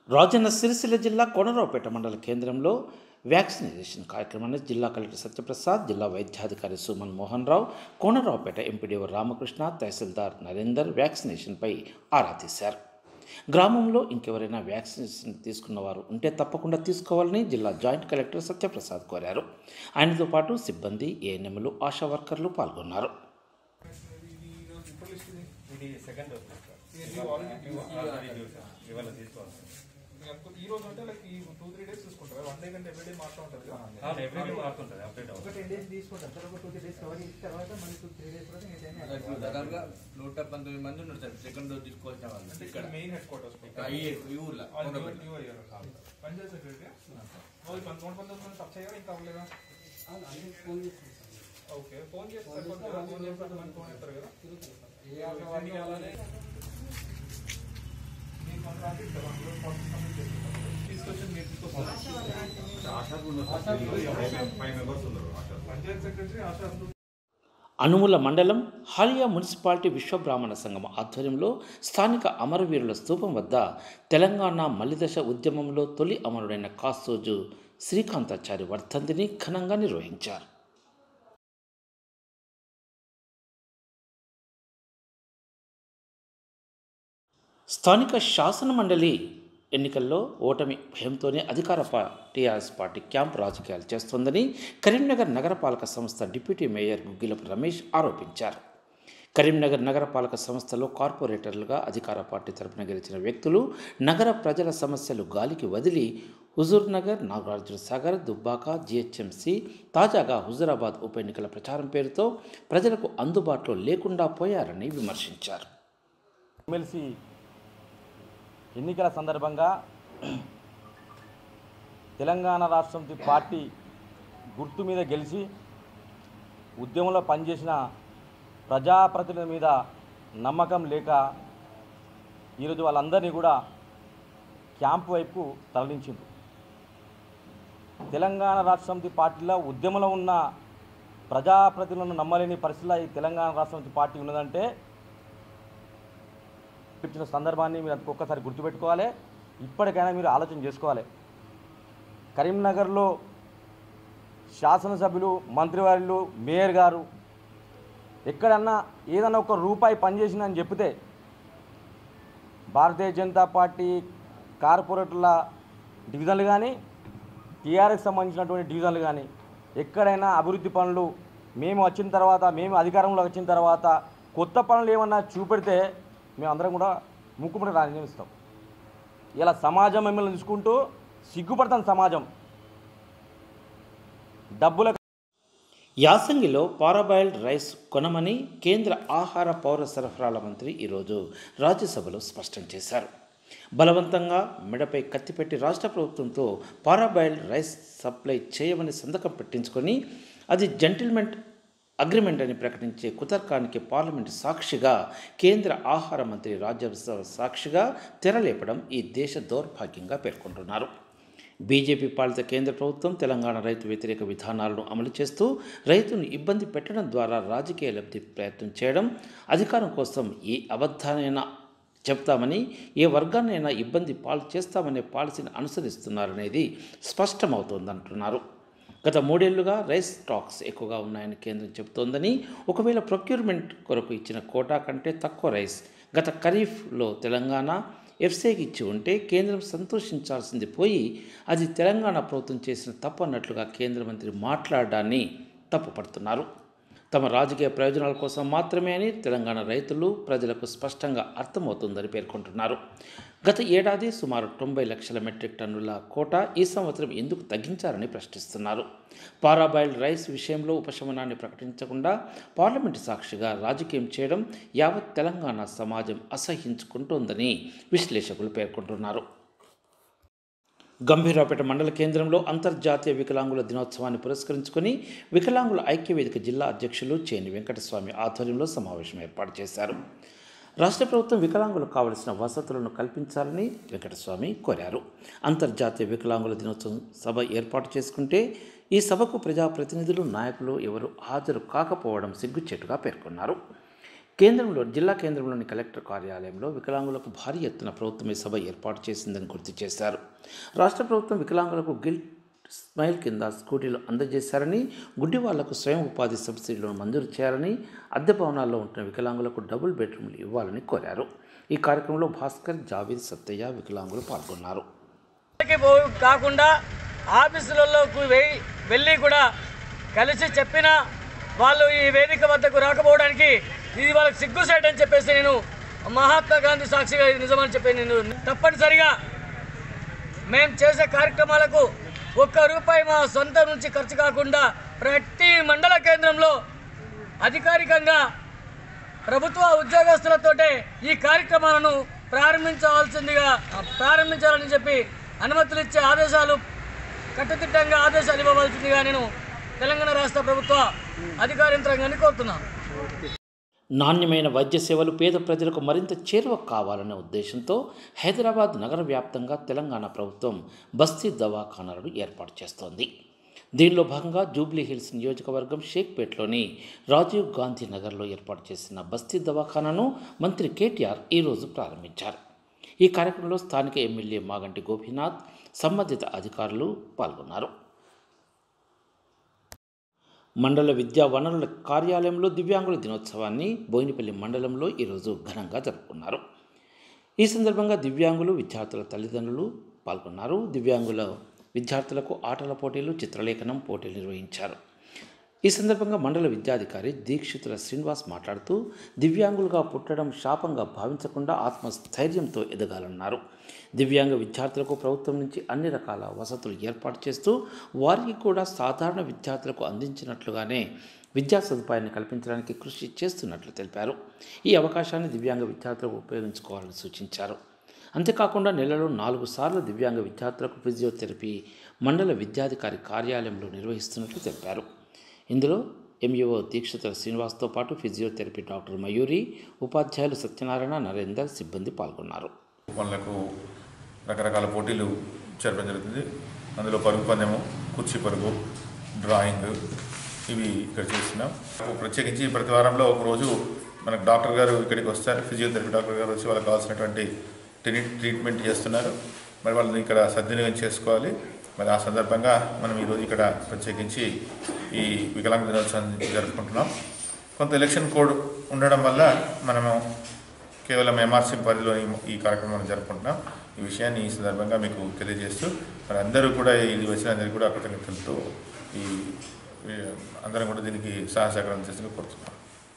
రాజన్న సిరిసిల్ల జిల్లా కోనరావుపేట మండల కేంద్రంలో వ్యాక్సినేషన్ కార్యక్రమాన్ని జిల్లా కలెక్టర్ సత్యప్రసాద్ జిల్లా వైద్యాధికారి సుమన్ మోహన్ రావు కోనరావుపేట ఎంపీడీఓ రామకృష్ణ తహసీల్దార్ నరేందర్ వ్యాక్సినేషన్పై ఆరా తీశారు గ్రామంలో ఇంకెవరైనా వ్యాక్సినేషన్ తీసుకున్న వారు ఉంటే తప్పకుండా తీసుకోవాలని జిల్లా జాయింట్ కలెక్టర్ సత్యప్రసాద్ కోరారు ఆయనతో పాటు సిబ్బంది ఏఎన్ఎంలు ఆశా వర్కర్లు పాల్గొన్నారు ఇది సెకండ్ డోస్ ఇది already ఇవాళ తీసుకోవాలి ఈ రోజు అంటే లైక్ ఈ టూ త్రీ డేస్ చూసుకుంటారు వన్ డే కంటే ఎవ్రీ డే మారుతూ ఉంటుంది కదా ఎవ్రీ డే మారుతుంటుంది అప్డేట్ ఒక అవుతుంది టెన్ డేస్ తీసుకుంటాం సార్ ఒక టూ త్రీ డేస్ కవర్ చేసిన తర్వాత మళ్ళీ టూ త్రీ డేస్ తర్వాత ఏదైనా ఇప్పుడు దాదాపుగా నూట పంతొమ్మిది మంది ఉన్నారు సార్ సెకండ్ డోస్ తీసుకోవాల్సిన వాళ్ళు అంటే ఇక్కడ ఇక్కడ మెయిన్ హెడ్ క్వార్టర్స్ ఈ ఈ ఊర్లో కొండపల్లి. పంచాయత్ సెక్రటరీ రోజు పంతొమ్మిది పంతొమ్మిది మంది టచ్ అయ్యారా ఇంకా అవ్వలేదా ఓకే ఫోన్ చేస్తే సరిపోతుంది కదా? ఫోన్ చేస్తే మనకి ఫోన్ చేస్తారు కదా ఎన్ని కావాలి? మీకు కాంట్రాక్ట్ ఇస్తారు. అందులో ప్రాసెస్ కంప్లీట్ చేస్తారు. తీసుకొచ్చి మీరు తీసుకొస్తారు పంచాయత్ సెక్రటరీ ఆశా అనుముల మండలం హాలియా మున్సిపాలిటీ విశ్వబ్రాహ్మణ సంఘం ఆధ్వర్యంలో స్థానిక అమరవీరుల స్తూపం వద్ద తెలంగాణ మలిదశ ఉద్యమంలో తొలి అమరుడైన కాసోజు శ్రీకాంతాచారి వర్ధంతిని ఘనంగా నిర్వహించారు స్థానిక శాసన మండలి ఎన్నికల్లో ఓటమి భయంతోనే అధికార పా- టీఆర్ఎస్ పార్టీ క్యాంప్ రాజకీయాలు చేస్తోందని కరీంనగర్ నగరపాలక సంస్థ డిప్యూటీ మేయర్ గుగ్గిలపు రమేష్ ఆరోపించారు కరీంనగర్ నగరపాలక సంస్థలో కార్పొరేటర్లుగా అధికార పార్టీ తరపున గెలిచిన వ్యక్తులు నగర ప్రజల సమస్యలు గాలికి వదిలి హుజూర్ నగర్ నాగార్జున సాగర్ దుబ్బాక జిహెచ్ఎంసి తాజాగా హుజూరాబాద్ ఉప ఎన్నికల ప్రచారం పేరుతో ప్రజలకు అందుబాటులో లేకుండా పోయారని విమర్శించారు ఎమ్మెల్సీ ఎన్నికల సందర్భంగా తెలంగాణ రాష్ట్రం పార్టీ గుర్తు మీద గెలిచి ఉద్యమంలో పనిచేసిన ప్రజాప్రతినిధుల మీద నమ్మకం లేక ఈరోజు వాళ్ళందరినీ కూడా క్యాంపు వైపు తరలించింది తెలంగాణ రాష్ట్ర సమితి పార్టీలో ఉద్యమంలో ఉన్న ప్రజాప్రతినిధులను నమ్మలేని పరిస్థితిలో ఈ తెలంగాణ రాష్ట్ర సమితి పార్టీ ఉన్నదంటే ఇచ్చిన సందర్భాన్ని మీరు అందుకు ఒక్కసారి గుర్తుపెట్టుకోవాలి ఇప్పటికైనా మీరు ఆలోచన చేసుకోవాలి కరీంనగర్లో శాసనసభ్యులు మంత్రివర్యులు మేయర్ గారు ఎక్కడన్నా ఏదన్నా ఒక రూపాయి పనిచేసిందని చెప్తే భారతీయ జనతా పార్టీ కార్పొరేటర్ల డివిజన్లు కానీ టీఆర్ఎస్ సంబంధించినటువంటి డివిజన్లు కానీ ఎక్కడైనా అభివృద్ధి పనులు మేము వచ్చిన తర్వాత మేము అధికారంలో వచ్చిన తర్వాత కొత్త పనులు ఏమన్నా చూపెడితే మేము అందరం కూడా ముక్కుముడి రాణిస్తాం ఇలా సమాజం మిమ్మల్ని చూసుకుంటూ సిగ్గుపడతాం సమాజం డబ్బుల యాసంగిలో పారాబాయిల్డ్ రైస్ కొనమని కేంద్ర ఆహార పౌర సరఫరాల మంత్రి ఈరోజు రాజ్యసభలో స్పష్టం చేశారు బలవంతంగా మెడపై కత్తిపెట్టి రాష్ట్ర ప్రభుత్వంతో పారాబాయిల్డ్ రైస్ సప్లై చేయమని సంతకం పెట్టించుకొని అది జెంటిల్మెంట్ అగ్రిమెంట్ అని ప్రకటించే కుతర్కానికి పార్లమెంటు సాక్షిగా కేంద్ర ఆహార మంత్రి రాజ్యసభ సాక్షిగా తెరలేపడం ఈ దేశ దౌర్భాగ్యంగా పేర్కొంటున్నారు బీజేపీ పాలిత కేంద్ర ప్రభుత్వం తెలంగాణ రైతు వ్యతిరేక విధానాలను అమలు చేస్తూ రైతును ఇబ్బంది పెట్టడం ద్వారా రాజకీయ లబ్ధి ప్రయత్నం చేయడం అధికారం కోసం ఏ అబద్ధానైనా చెప్తామని ఏ వర్గాన్నైనా ఇబ్బంది పాలు చేస్తామనే పాలసీని అనుసరిస్తున్నారనేది స్పష్టమవుతోందంటున్నారు గత మూడేళ్లుగా రైస్ స్టాక్స్ ఎక్కువగా ఉన్నాయని కేంద్రం చెబుతోందని ఒకవేళ ప్రొక్యూర్మెంట్ కొరకు ఇచ్చిన కోటా కంటే తక్కువ రైస్ గత ఖరీఫ్లో తెలంగాణ ఎఫ్సేకి ఇచ్చి ఉంటే కేంద్రం సంతోషించాల్సింది పోయి అది తెలంగాణ ప్రభుత్వం చేసిన తప్పు అన్నట్లుగా కేంద్ర మంత్రి మాట్లాడడాన్ని తప్పుపడుతున్నారు తమ రాజకీయ ప్రయోజనాల కోసం మాత్రమే అని తెలంగాణ రైతులు ప్రజలకు స్పష్టంగా అర్థమవుతుందని పేర్కొంటున్నారు గత ఏడాది సుమారు తొంభై లక్షల మెట్రిక్ టన్నుల కోట ఈ సంవత్సరం ఎందుకు తగ్గించారని ప్రశ్నిస్తున్నారు పారాబాయిల్డ్ రైస్ విషయంలో ఉపశమనాన్ని ప్రకటించకుండా పార్లమెంటు సాక్షిగా రాజకీయం చేయడం యావత్ తెలంగాణ సమాజం అసహించుకుంటోందని విశ్లేషకులు పేర్కొంటున్నారు గంభీరావుపేట మండల కేంద్రంలో అంతర్జాతీయ వికలాంగుల దినోత్సవాన్ని పురస్కరించుకొని వికలాంగుల ఐక్యవేదిక జిల్లా అధ్యక్షులు చేని వెంకటస్వామి ఆధ్వర్యంలో సమావేశం ఏర్పాటు చేశారు రాష్ట్ర ప్రభుత్వం వికలాంగులకు కావలసిన వసతులను కల్పించాలని వెంకటస్వామి కోరారు అంతర్జాతీయ వికలాంగుల దినోత్సవం సభ ఏర్పాటు చేసుకుంటే ఈ సభకు ప్రజాప్రతినిధులు నాయకులు ఎవరు హాజరు కాకపోవడం సిగ్గుచేటుగా పేర్కొన్నారు కేంద్రంలో జిల్లా కేంద్రంలోని కలెక్టర్ కార్యాలయంలో వికలాంగులకు భారీ ఎత్తున ప్రభుత్వమే సభ ఏర్పాటు చేసిందని గుర్తు చేశారు రాష్ట్ర ప్రభుత్వం వికలాంగులకు గిల్ స్మైల్ కింద స్కూటీలు అందజేశారని గుడ్డి వాళ్లకు స్వయం ఉపాధి సబ్సిడీలను మంజూరు చేయాలని అద్దె భవనాల్లో ఉంటున్న వికలాంగులకు డబుల్ బెడ్రూమ్లు ఇవ్వాలని కోరారు ఈ కార్యక్రమంలో భాస్కర్ జావీద్ సత్తయ్య వికలాంగులు పాల్గొన్నారు కి పో- కాకుండా ఆఫీసులలోకి వె- వెళ్ళి కూడా కలిసి చెప్పినా వాళ్ళు ఈ వేదిక వద్దకు రాకపోవడానికి ఇది వాళ్ళకి సిగ్గుసేట్ అని చెప్పేసి నేను మహాత్మా గాంధీ సాక్షిగా ఇది నిజమని చెప్పి నేను తప్పనిసరిగా మేము చేసే కార్యక్రమాలకు ఒక్క రూపాయి మా సొంత నుంచి ఖర్చు కాకుండా ప్రతి మండల కేంద్రంలో అధికారికంగా ప్రభుత్వ ఉద్యోగస్తులతోటే ఈ కార్యక్రమాలను ప్రారంభించవలసిందిగా ప్రారంభించాలని చెప్పి అనుమతులు ఇచ్చే ఆదేశాలు కట్టుదిట్టంగా ఆదేశాలు ఇవ్వవలసిందిగా నేను తెలంగాణ రాష్ట్ర ప్రభుత్వ అధికార యంత్రాంగాన్ని కోరుతున్నాను నాణ్యమైన వైద్య సేవలు పేద ప్రజలకు మరింత చేరువ కావాలనే ఉద్దేశంతో హైదరాబాద్ నగర వ్యాప్తంగా తెలంగాణ ప్రభుత్వం బస్తీ దవాఖానాలను ఏర్పాటు చేస్తోంది దీనిలో భాగంగా జూబ్లీ హిల్స్ నియోజకవర్గం షేక్పేట్లోని రాజీవ్ గాంధీ నగర్లో ఏర్పాటు చేసిన బస్తీ దవాఖానాను మంత్రి కేటీఆర్ ఈరోజు ప్రారంభించారు ఈ కార్యక్రమంలో స్థానిక ఎమ్మెల్యే మాగంటి గోపీనాథ్ సంబంధిత అధికారులు పాల్గొన్నారు మండల విద్యా వనరుల కార్యాలయంలో దివ్యాంగుల దినోత్సవాన్ని బోయినపల్లి మండలంలో ఈరోజు ఘనంగా జరుపుకున్నారు ఈ సందర్భంగా దివ్యాంగులు విద్యార్థుల తల్లిదండ్రులు పాల్గొన్నారు దివ్యాంగుల విద్యార్థులకు ఆటల పోటీలు చిత్రలేఖనం పోటీలు నిర్వహించారు ఈ సందర్భంగా మండల విద్యాధికారి దీక్షితుల శ్రీనివాస్ మాట్లాడుతూ దివ్యాంగులుగా పుట్టడం శాపంగా భావించకుండా ఆత్మస్థైర్యంతో ఎదగాలన్నారు దివ్యాంగ విద్యార్థులకు ప్రభుత్వం నుంచి అన్ని రకాల వసతులు ఏర్పాటు చేస్తూ వారికి కూడా సాధారణ విద్యార్థులకు అందించినట్లుగానే విద్యా సదుపాయాన్ని కల్పించడానికి కృషి చేస్తున్నట్లు తెలిపారు ఈ అవకాశాన్ని దివ్యాంగ విద్యార్థులకు ఉపయోగించుకోవాలని సూచించారు అంతేకాకుండా నెలలో నాలుగు సార్లు దివ్యాంగ విద్యార్థులకు ఫిజియోథెరపీ మండల విద్యాధికారి కార్యాలయంలో నిర్వహిస్తున్నట్లు తెలిపారు ఇందులో ఎంఈఓ దీక్షితుల శ్రీనివాస్తో పాటు ఫిజియోథెరపీ డాక్టర్ మయూరి ఉపాధ్యాయులు సత్యనారాయణ నరేందర్ సిబ్బంది పాల్గొన్నారు వాళ్ళకు రకరకాల పోటీలు జరపడం జరుగుతుంది అందులో పరుగు పందెము కుర్చీ పరుగు డ్రాయింగ్ ఇవి ఇక్కడ చేస్తున్నాం ప్రత్యేకించి ప్రతి వారంలో ఒక రోజు మనకు డాక్టర్ గారు ఇక్కడికి వస్తారు ఫిజియోథెరపీ డాక్టర్ గారు వచ్చి వాళ్ళకి కావాల్సినటువంటి ట్రీ- ట్రీట్మెంట్ చేస్తున్నారు మరి వాళ్ళని ఇక్కడ సద్వినియోగం చేసుకోవాలి మరి ఆ సందర్భంగా మనం ఈరోజు ఇక్కడ ప్రత్యేకించి ఈ వికలాంగ దినోత్సవాన్ని జరుపుకుంటున్నాం కొంత ఎలక్షన్ కోడ్ ఉండడం వల్ల మనము కేవలం ఎంఆర్సీ పరిధిలో ఈ- ఈ కార్యక్రమాన్ని జరుపుకుంటున్నాం ఈ విషయాన్ని ఈ సందర్భంగా మీకు తెలియజేస్తూ మరి అందరూ కూడా ఇది వచ్చిన అందరికీ కూడా కృతజ్ఞతలతో ఈ ఈ అందరం కూడా దీనికి సహాయ సహకారం చేసి కోరుతున్నాం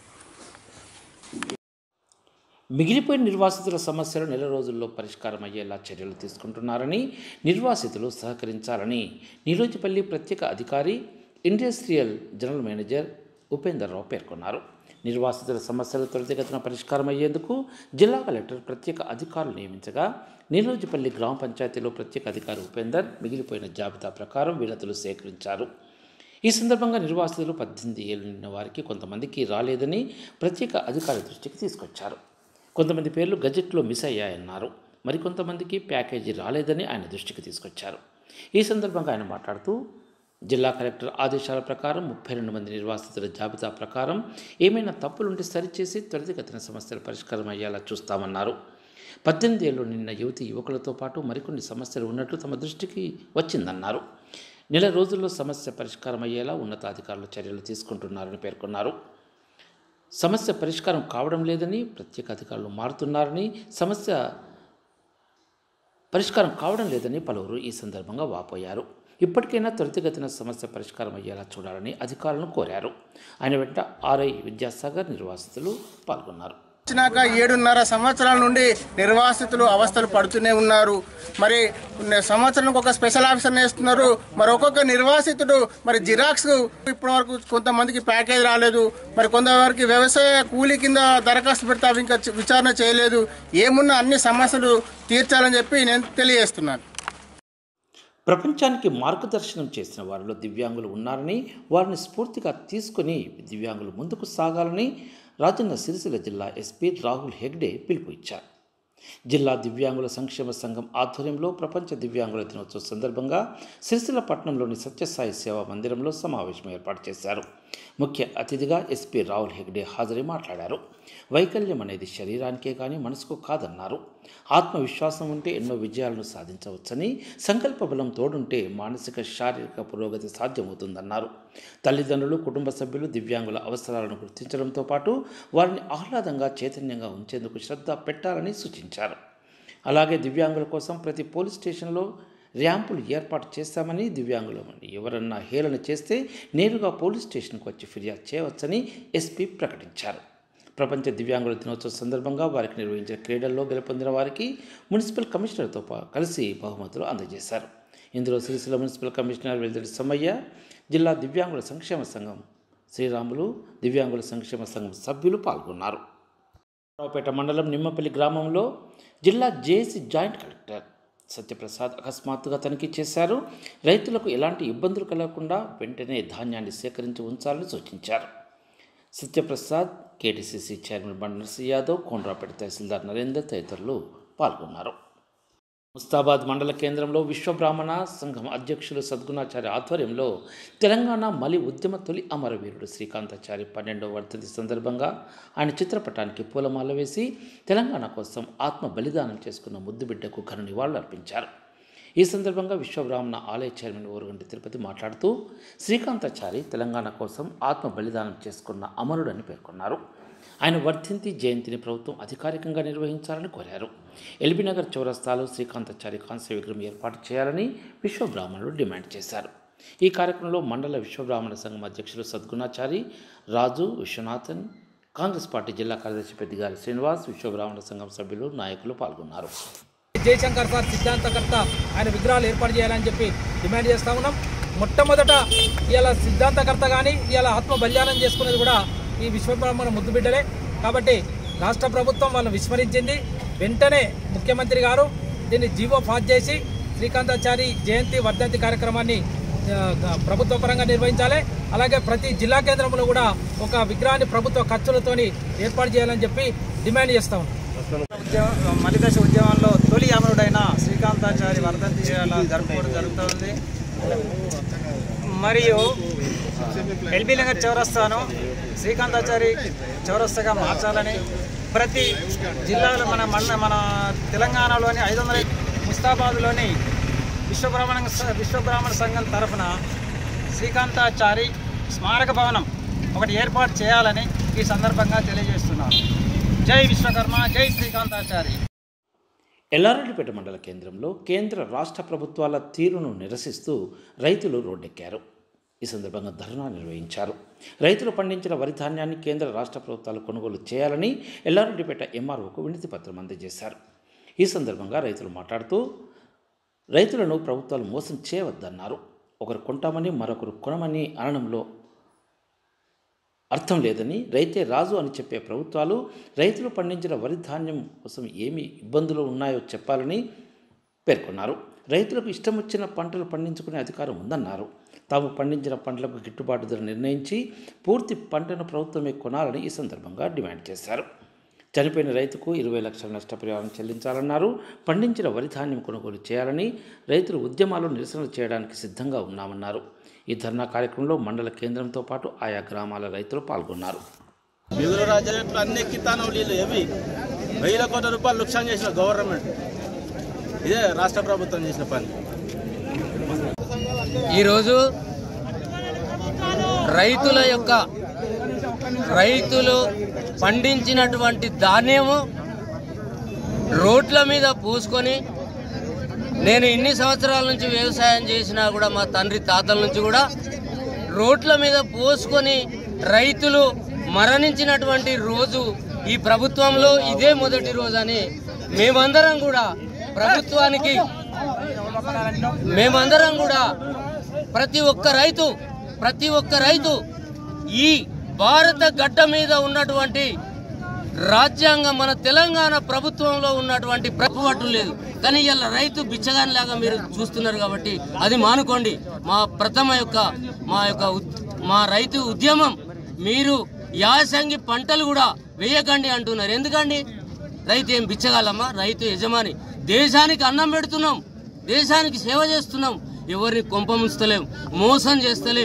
మిగిలిపోయిన నిర్వాసితుల సమస్యలు నెల రోజుల్లో పరిష్కారం అయ్యేలా చర్యలు తీసుకుంటున్నారని నిర్వాసితులు సహకరించాలని నీలోజిపల్లి ప్రత్యేక అధికారి industrial general manager Upender Rao పేర్కొన్నారు నిర్వాసితుల సమస్యలు త్వరితగతిన పరిష్కారం అయ్యేందుకు జిల్లా కలెక్టర్ ప్రత్యేక అధికారులు నియమించగా నీలోజిపల్లి గ్రామ పంచాయతీలో ప్రత్యేక అధికారి ఉపేందర్ మిగిలిపోయిన జాబితా ప్రకారం వినతులు సేకరించారు ఈ సందర్భంగా నిర్వాసితులు పద్దెనిమిది ఏళ్ళు నిండిన వారికి కొంతమందికి రాలేదని ప్రత్యేక అధికారి దృష్టికి తీసుకొచ్చారు కొంతమంది పేర్లు గజెట్లో మిస్ అయ్యాయన్నారు మరికొంతమందికి ప్యాకేజీ రాలేదని ఆయన దృష్టికి తీసుకొచ్చారు ఈ సందర్భంగా ఆయన మాట్లాడుతూ జిల్లా కలెక్టర్ ఆదేశాల ప్రకారం ముప్పై రెండు మంది నిర్వాసితుల జాబితా ప్రకారం ఏమైనా తప్పులుంటే సరిచేసి త్వరితగతిన సమస్యలు పరిష్కారం అయ్యేలా చూస్తామన్నారు పద్దెనిమిది ఏళ్ళు నిన్న యువతి యువకులతో పాటు మరికొన్ని సమస్యలు ఉన్నట్లు తమ దృష్టికి వచ్చిందన్నారు నెల రోజుల్లో సమస్య పరిష్కారం అయ్యేలా ఉన్నతాధికారులు చర్యలు తీసుకుంటున్నారని పేర్కొన్నారు సమస్య పరిష్కారం కావడం లేదని ప్రత్యేక అధికారులు మారుతున్నారని సమస్య పరిష్కారం కావడం లేదని పలువురు ఈ సందర్భంగా వాపోయారు ఇప్పటికైనా త్వరితగతిన సమస్య పరిష్కారం అయ్యేలా చూడాలని అధికారులను కోరారు ఆయన వెంట ఆర్ఐ విద్యాసాగర్ నిర్వాసితులు పాల్గొన్నారు వచ్చినాక ఏడున్నర సంవత్సరాల నుండి నిర్వాసితులు అవస్థలు పడుతూనే ఉన్నారు మరి ఉన్న సంవత్సరానికి ఒక స్పెషల్ ఆఫీసర్ వేస్తున్నారు మరి ఒక్కొక్క నిర్వాసితుడు మరి జిరాక్స్ ఇప్పటి వరకు కొంతమందికి ప్యాకేజ్ రాలేదు మరి కొంతవరకు వ్యవసాయ కూలీ కింద దరఖాస్తు పెడితే అవి ఇంకా విచారణ చేయలేదు ఏమున్నా అన్ని సమస్యలు తీర్చాలని చెప్పి నేను తెలియజేస్తున్నాను ప్రపంచానికి మార్గదర్శనం చేసిన వారిలో దివ్యాంగులు ఉన్నారని వారిని స్ఫూర్తిగా తీసుకొని దివ్యాంగులు ముందుకు సాగాలని రాజన్న సిరిసిల్ల జిల్లా ఎస్పీ రాహుల్ హెగ్డే పిలుపు ఇచ్చారు జిల్లా దివ్యాంగుల సంక్షేమ సంఘం ఆధ్వర్యంలో ప్రపంచ దివ్యాంగుల దినోత్సవం సందర్భంగా సిరిసిల్ల పట్టణంలోని సత్యసాయి సేవా మందిరంలో సమావేశం ఏర్పాటు చేశారు ముఖ్య అతిథిగా ఎస్పీ రాహుల్ హెగ్డే హాజరై మాట్లాడారు వైకల్యం అనేది శరీరానికే కానీ మనసుకు కాదన్నారు ఆత్మవిశ్వాసం ఉంటే ఎన్నో విజయాలను సాధించవచ్చని సంకల్ప బలం తోడుంటే మానసిక శారీరక పురోగతి సాధ్యమవుతుందన్నారు తల్లిదండ్రులు కుటుంబ సభ్యులు దివ్యాంగుల అవసరాలను గుర్తించడంతో పాటు వారిని ఆహ్లాదంగా చైతన్యంగా ఉంచేందుకు శ్రద్ధ పెట్టాలని సూచించారు అలాగే దివ్యాంగుల కోసం ప్రతి పోలీస్ స్టేషన్లో ర్యాంపులు ఏర్పాటు చేస్తామని దివ్యాంగులు ఎవరన్నా హేళన చేస్తే నేరుగా పోలీస్ స్టేషన్కు వచ్చి ఫిర్యాదు చేయవచ్చని ఎస్పీ ప్రకటించారు ప్రపంచ దివ్యాంగుల దినోత్సవం సందర్భంగా వారికి నిర్వహించిన క్రీడల్లో గెలుపొందిన వారికి మున్సిపల్ కమిషనర్తో పా- కలిసి బహుమతులు అందజేశారు ఇందులో సిరిసిల్ల మున్సిపల్ కమిషనర్ వెల్దడి సమ్మయ్య జిల్లా దివ్యాంగుల సంక్షేమ సంఘం శ్రీరాములు దివ్యాంగుల సంక్షేమ సంఘం సభ్యులు పాల్గొన్నారు రావుపేట మండలం నిమ్మపల్లి గ్రామంలో జిల్లా జేసీ జాయింట్ కలెక్టర్ సత్యప్రసాద్ అకస్మాత్తుగా తనిఖీ చేశారు రైతులకు ఎలాంటి ఇబ్బందులు కలగకుండా వెంటనే ధాన్యాన్ని సేకరించి ఉంచాలని సూచించారు సత్యప్రసాద్ కేటీసీసీ చైర్మన్ బండి నరసింహ యాదవ్ కోనరాపేట తహసీల్దార్ నరేందర్ తదితరులు పాల్గొన్నారు ముస్తాబాద్ మండల కేంద్రంలో విశ్వబ్రాహ్మణ సంఘం అధ్యక్షులు సద్గుణాచార్య ఆధ్వర్యంలో తెలంగాణ మలి ఉద్యమ తొలి అమరవీరుడు శ్రీకాంతాచారి పన్నెండవ వర్ధంతి సందర్భంగా ఆయన చిత్రపటానికి పూలమాల వేసి తెలంగాణ కోసం ఆత్మ బలిదానం చేసుకున్న ముద్దుబిడ్డకు ఘన నివాళులు అర్పించారు ఈ సందర్భంగా విశ్వబ్రాహ్మణ ఆలయ చైర్మన్ ఓరుగంటి తిరుపతి మాట్లాడుతూ శ్రీకాంతాచారి తెలంగాణ కోసం ఆత్మ బలిదానం చేసుకున్న అమరుడని పేర్కొన్నారు ఆయన వర్ధంతి జయంతిని ప్రభుత్వం అధికారికంగా నిర్వహించాలని కోరారు ఎల్బీనగర్ చౌరస్తాలో శ్రీకాంతాచారి కాంస్య విగ్రహం ఏర్పాటు చేయాలని విశ్వబ్రాహ్మణులు డిమాండ్ చేశారు ఈ కార్యక్రమంలో మండల విశ్వబ్రాహ్మణ సంఘం అధ్యక్షులు సద్గుణాచారి రాజు విశ్వనాథన్ కాంగ్రెస్ పార్టీ జిల్లా కార్యదర్శి పెద్దిగారి శ్రీనివాస్ విశ్వబ్రాహ్మణ సంఘం సభ్యులు నాయకులు పాల్గొన్నారు జయశంకర్ సార్ సిద్ధాంతకర్త ఆయన విగ్రహాలు ఏర్పాటు చేయాలని చెప్పి డిమాండ్ చేస్తా ఉన్నాం మొట్టమొదట ఇవాళ సిద్ధాంతకర్త కానీ ఇవాళ ఆత్మ బలిదానం చేసుకునేది కూడా ఈ విశ్వబ్రహ్మణ ముద్దు బిడ్డలే కాబట్టి రాష్ట్ర ప్రభుత్వం వాళ్ళని విస్మరించింది వెంటనే ముఖ్యమంత్రి గారు దీన్ని జీవో పాస్ చేసి శ్రీకాంతాచారి జయంతి వర్ధంతి కార్యక్రమాన్ని ఆ, ప్రభుత్వ పరంగా నిర్వహించాలి అలాగే ప్రతి జిల్లా కేంద్రంలో కూడా ఒక విగ్రహాన్ని ప్రభుత్వ ఖర్చులతోని ఏర్పాటు చేయాలని చెప్పి డిమాండ్ చేస్తా ఉన్నాం ఉద్యమ మలిదశ ఉద్యమంలో తొలి అమరుడైన శ్రీకాంతాచారి వర్ధంతి చేయాల జరుపుకోవడం జరుగుతుంది మరియు ఎల్బీ నగర్ చౌరస్తాను శ్రీకాంతాచారి చౌరస్తాగా మార్చాలని ప్రతి జిల్లాలో మన మన మన తెలంగాణలోని ఐదు వందల ముస్తాబాద్లోని విశ్వబ్రాహ్మణ స- విశ్వబ్రాహ్మణ సంఘం తరఫున శ్రీకాంతాచారి స్మారక భవనం ఒకటి ఏర్పాటు చేయాలని ఈ సందర్భంగా తెలియజేస్తున్నాను జై విశ్వకర్మ జై శ్రీకాంతాచారి ఎల్లారెడ్డిపేట మండల కేంద్రంలో కేంద్ర రాష్ట్ర ప్రభుత్వాల తీరును నిరసిస్తూ రైతులు రోడ్డెక్కారు ఈ సందర్భంగా ధర్నా నిర్వహించారు రైతులు పండించిన వరి ధాన్యాన్ని కేంద్ర రాష్ట్ర ప్రభుత్వాలు కొనుగోలు చేయాలని ఎల్లారెడ్డిపేట ఎంఆర్ఓకు వినతి పత్రం అందజేశారు ఈ సందర్భంగా రైతులు మాట్లాడుతూ రైతులను ప్రభుత్వాలు మోసం చేయవద్దన్నారు ఒకరు కొంటామని మరొకరు కొనమని అనడంలో అర్థం లేదని రైతే రాజు అని చెప్పే ప్రభుత్వాలు రైతులు పండించిన వరి ధాన్యం కోసం ఏమి ఇబ్బందులు ఉన్నాయో చెప్పాలని పేర్కొన్నారు రైతులకు ఇష్టం వచ్చిన పంటలు పండించుకునే అధికారం ఉందన్నారు తాము పండించిన పంటలకు గిట్టుబాటు ధర నిర్ణయించి పూర్తి పంటను ప్రభుత్వమే కొనాలని ఈ సందర్భంగా డిమాండ్ చేశారు చనిపోయిన రైతుకు ఇరవై లక్షల నష్టపరిహారం చెల్లించాలన్నారు పండించిన వరి ధాన్యం కొనుగోలు చేయాలని రైతులు ఉద్యమాలు నిరసనలు చేయడానికి సిద్ధంగా ఉన్నామన్నారు ఈ ధర్నా కార్యక్రమంలో మండల కేంద్రంతో పాటు ఆయా గ్రామాల రైతులు పాల్గొన్నారు మిగులు రాజ్యాలు అన్ని ఎక్కితాను వీళ్ళు ఏమి వేల కోట్ల రూపాయలు లుక్సాన్ చేసిన గవర్నమెంట్ ఇదే రాష్ట్ర ప్రభుత్వం చేసిన పని ఈరోజు రైతుల యొక్క రైతులు పండించినటువంటి ధాన్యము రోడ్ల మీద పూసుకొని నేను ఇన్ని సంవత్సరాల నుంచి వ్యవసాయం చేసినా కూడా మా తండ్రి తాతల నుంచి కూడా రోడ్ల మీద పోసుకొని రైతులు మరణించినటువంటి రోజు ఈ ప్రభుత్వంలో ఇదే మొదటి రోజు అని మేమందరం కూడా ప్రభుత్వానికి మేమందరం కూడా ప్రతి ఒక్క రైతు ప్రతి ఒక్క రైతు ఈ భారత గడ్డ మీద ఉన్నటువంటి రాజ్యాంగం మన తెలంగాణ ప్రభుత్వంలో ఉన్నటువంటి ప్రభువట్టు లేదు కానీ ఇలా రైతు బిచ్చగానిలాగా మీరు చూస్తున్నారు కాబట్టి అది మానుకోండి మా ప్రథమ యొక్క మా యొక్క ఉద్- మా రైతు ఉద్యమం మీరు యాసంగి పంటలు కూడా వేయకండి అంటున్నారు ఎందుకండి రైతు ఏం బిచ్చగలమా రైతు యజమాని దేశానికి అన్నం పెడుతున్నాం దేశానికి సేవ చేస్తున్నాం ఎవరిని కొంప ముంచుతలేం మోసం చేస్తలేం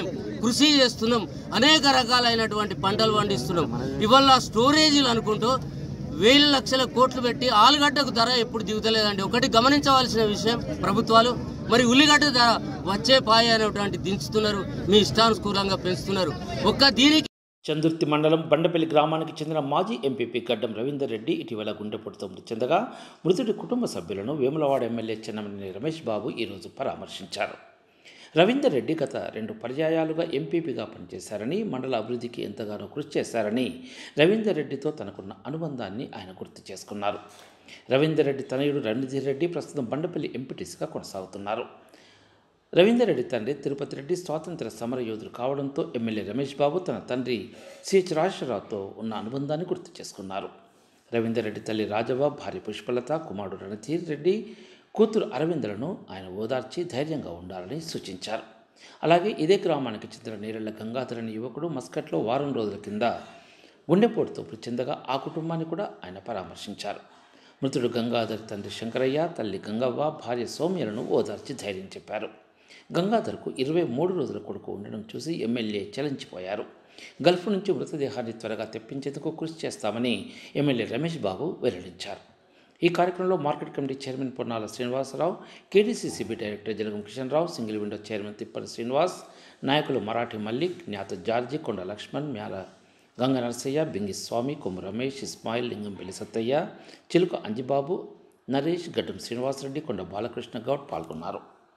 కృషి చేస్తున్నాం అనేక రకాలైనటువంటి పంటలు పండిస్తున్నాం ఇవాళ స్టోరేజీలు అనుకుంటూ వేల లక్షల కోట్లు పెట్టి ఆలుగడ్డకు ధర ఎప్పుడు దిగుతలేదండి ఒకటి గమనించవలసిన విషయం ప్రభుత్వాలు మరి ఉల్లిగడ్డ ధర వచ్చే పాయ అనేటువంటి దించుతున్నారు మీ ఇష్టానుకూలంగా పెంచుతున్నారు ఒక్క దీనికి చందుర్తి మండలం బండపల్లి గ్రామానికి చెందిన మాజీ ఎంపీపీ గడ్డం రవీందర్ రెడ్డి ఇటీవల గుండెపోటుతో మృతి చెందగా మృతుడి కుటుంబ సభ్యులను వేములవాడ ఎమ్మెల్యే చెన్నమనేని రమేష్ బాబు ఈరోజు పరామర్శించారు రవీందర్ రెడ్డి గత రెండు పర్యాయాలుగా ఎంపీపీగా పనిచేశారని మండల అభివృద్ధికి ఎంతగానో కృషి చేశారని రవీందర్ రెడ్డితో తనకున్న అనుబంధాన్ని ఆయన గుర్తు చేసుకున్నారు రవీందర్ రెడ్డి తనయుడు రణధీర్ రెడ్డి ప్రస్తుతం బండపల్లి ఎంపీటీసీగా కొనసాగుతున్నారు రవీందర్ రెడ్డి తండ్రి తిరుపతి రెడ్డి స్వాతంత్ర సమర యోధుడు కావడంతో ఎమ్మెల్యే రమేష్ బాబు తన తండ్రి సిహెచ్ రాజేశ్వరరావుతో ఉన్న అనుబంధాన్ని గుర్తు చేసుకున్నారు రవీందర్ రెడ్డి తల్లి రాజవ్వ భార్య పుష్పలత కుమారుడు రణధీర్ రెడ్డి కూతురు అరవిందలను ఆయన ఓదార్చి ధైర్యంగా ఉండాలని సూచించారు అలాగే ఇదే గ్రామానికి చెందిన నీరెళ్ల గంగాధర్ అనే యువకుడు మస్కట్లో వారం రోజుల కింద గుండెపోటుతో మృతి చెందగా ఆ కుటుంబాన్ని కూడా ఆయన పరామర్శించారు మృతుడు గంగాధర్ తండ్రి శంకరయ్య తల్లి గంగవ్వ భార్య సౌమ్యలను ఓదార్చి ధైర్యం చెప్పారు గంగాధర్కు ఇరవై మూడు రోజుల కొడుకు ఉండడం చూసి ఎమ్మెల్యే చలించిపోయారు గల్ఫ్ నుంచి మృతదేహాన్ని త్వరగా తెప్పించేందుకు కృషి చేస్తామని ఎమ్మెల్యే రమేష్ బాబు వెల్లడించారు ఈ కార్యక్రమంలో market committee chairman Ponnala Srinivasarao KDCCB director Jalagam Kishan Rao single window chairman Tippala Srinivas నాయకులు మరాఠీ మల్లిక్ జ్ఞాత జార్జి కొండ లక్ష్మణ్ మ్యాల గంగ నరసయ్య బింగి స్వామి కొమ్ము రమేష్ ఇస్మాయిల్ లింగంపల్లి సత్తయ్య చిలుక అంజిబాబు నరేష్ గడ్డం శ్రీనివాసరెడ్డి కొండ బాలకృష్ణ గౌడ్ పాల్గొన్నారు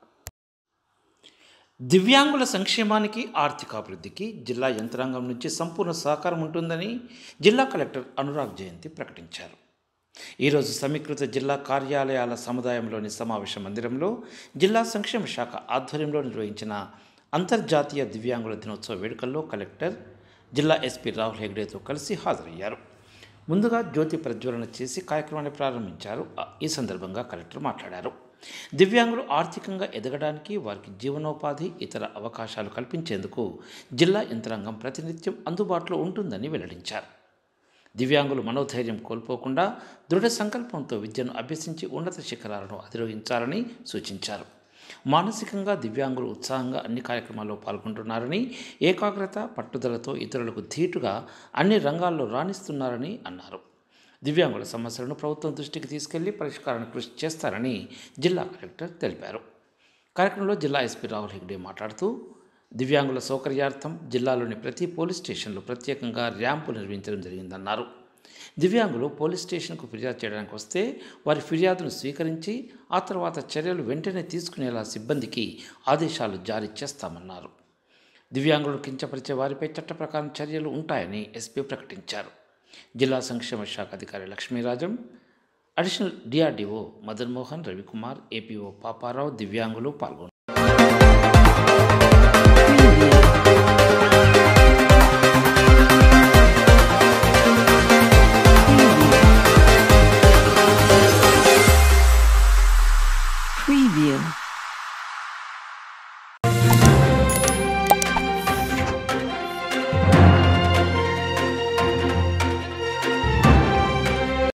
దివ్యాంగుల సంక్షేమానికి ఆర్థికాభివృద్ధికి జిల్లా యంత్రాంగం నుంచి సంపూర్ణ సహకారం ఉంటుందని జిల్లా కలెక్టర్ అనురాగ్ జయంతి ప్రకటించారు ఈరోజు సమీకృత జిల్లా కార్యాలయాల సముదాయంలోని సమావేశ మందిరంలో జిల్లా సంక్షేమ శాఖ ఆధ్వర్యంలో నిర్వహించిన అంతర్జాతీయ దివ్యాంగుల దినోత్సవ వేడుకల్లో కలెక్టర్ జిల్లా ఎస్పీ రాహుల్ హెగ్డేతో కలిసి హాజరయ్యారు ముందుగా జ్యోతి ప్రజ్వలన చేసి కార్యక్రమాన్ని ప్రారంభించారు ఈ సందర్భంగా కలెక్టర్ మాట్లాడారు దివ్యాంగులు ఆర్థికంగా ఎదగడానికి వారికి జీవనోపాధి ఇతర అవకాశాలు కల్పించేందుకు జిల్లా యంత్రాంగం ప్రతినిత్యం అందుబాటులో ఉంటుందని వెల్లడించారు దివ్యాంగులు మనోధైర్యం కోల్పోకుండా దృఢ సంకల్పంతో విద్యను అభ్యసించి ఉన్నత శిఖరాలను అధిరోహించాలని సూచించారు మానసికంగా దివ్యాంగులు ఉత్సాహంగా అన్ని కార్యక్రమాల్లో పాల్గొంటున్నారని ఏకాగ్రత పట్టుదలతో ఇతరులకు ధీటుగా అన్ని రంగాల్లో రాణిస్తున్నారని అన్నారు దివ్యాంగుల సమస్యలను ప్రభుత్వం దృష్టికి తీసుకెళ్లి పరిష్కారానికి కృషి చేస్తారని జిల్లా కలెక్టర్ తెలిపారు కార్యక్రమంలో జిల్లా ఎస్పీ రాహుల్ హెగ్డే మాట్లాడుతూ దివ్యాంగుల సౌకర్యార్థం జిల్లాలోని ప్రతి పోలీస్ స్టేషన్లో ప్రత్యేకంగా ర్యాంపులు నిర్వహించడం జరిగిందన్నారు దివ్యాంగులు పోలీస్ స్టేషన్కు ఫిర్యాదు చేయడానికి వస్తే వారి ఫిర్యాదును స్వీకరించి ఆ తర్వాత చర్యలు వెంటనే తీసుకునేలా సిబ్బందికి ఆదేశాలు జారీ చేస్తామన్నారు దివ్యాంగులను కించపరిచే వారిపై చట్ట ప్రకారం చర్యలు ఉంటాయని ఎస్పీ ప్రకటించారు జిల్లా సంక్షేమ శాఖ అధికారి Lakshmirajam additional DRDO Madan Mohan Ravikumar APO Paparao దివ్యాంగులు పాల్గొన్నారు Preview.